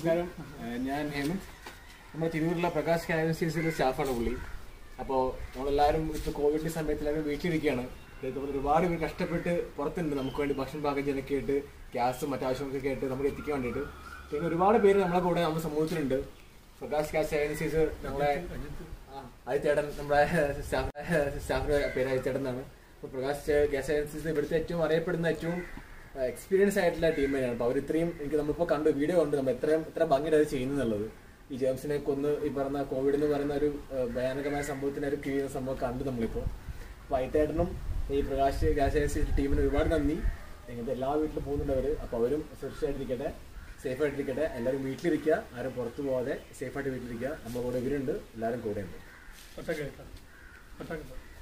നമസ്കാരം ഏഹ് ഞാൻ ഹേമന്ത് നമ്മുടെ തിരൂരിലെ പ്രകാശ് ഏജൻസീസിലെ സ്റ്റാഫാണ് പുള്ളി അപ്പോൾ നമ്മളെല്ലാവരും ഇപ്പോൾ കോവിഡിന്റെ സമയത്ത് എല്ലാവരും വീട്ടിലിരിക്കുകയാണ് ഇതേപോലെ ഒരുപാട് പേര് കഷ്ടപ്പെട്ട് പുറത്തുണ്ട് നമുക്ക് വേണ്ടി ഭക്ഷണം പാകം ചെയ്യാനൊക്കെ ആയിട്ട് ഗ്യാസും മറ്റാവശ്യമൊക്കെ ആയിട്ട് നമുക്ക് എത്തിക്കാൻ വേണ്ടിയിട്ട് പിന്നെ ഒരുപാട് പേര് നമ്മളെ കൂടെ നമ്മുടെ സമൂഹത്തിലുണ്ട് പ്രകാശ് ഗ്യാസ് ഏജൻസീസ് നമ്മളെ ആദിത്യേട്ടൻ നമ്മുടെ സ്റ്റാഫ് സ്റ്റാഫിന്റെ പേര് ആദിത്യേട്ടൻ എന്നാണ് അപ്പോൾ പ്രകാശ് ഗ്യാസ് ഏജൻസീസ് ഇവിടുത്തെ ഏറ്റവും അറിയപ്പെടുന്ന ഏറ്റവും എക്സ്പീരിയൻസ് ആയിട്ടുള്ള ടീം തന്നെയാണ് അപ്പോൾ അവർ ഇത്രയും എനിക്ക് നമ്മളിപ്പോൾ കണ്ടു വീഡിയോ കണ്ടു നമ്മൾ എത്രയും എത്ര ഭംഗിയുടെ അത് ചെയ്യുന്നുള്ളത് ഈ ജെയിംസിനെ കൊന്ന് ഈ പറഞ്ഞ കോവിഡ് എന്ന് പറയുന്ന ഒരു ഏഹ്, ഭയാനകമായ സംഭവത്തിന് ഒരു കീഴുന്ന സംഭവം കണ്ടു നമ്മളിപ്പോൾ അപ്പോൾ അയത്തേട്ടനും ഈ പ്രകാശ് ഗ്യാസ് ഏജൻസി ടീമിന് ഒരുപാട് നന്ദി ഇങ്ങനത്തെ എല്ലാ വീട്ടിലും പോകുന്നുണ്ട് അവർ അപ്പോൾ അവരും സുരക്ഷിതമായിട്ടിരിക്കട്ടെ സേഫ് ആയിട്ടിരിക്കട്ടെ എല്ലാവരും വീട്ടിലിരിക്കുക ആരും പുറത്തു പോകാതെ സേഫായിട്ട് വീട്ടിലിരിക്കുക നമ്മുടെ കൂടെ ഇവരുണ്ട് എല്ലാവരും കൂടെ ഉണ്ട് ഒറ്റ കേൾക്കാം ഒറ്റ കേൾക്കാം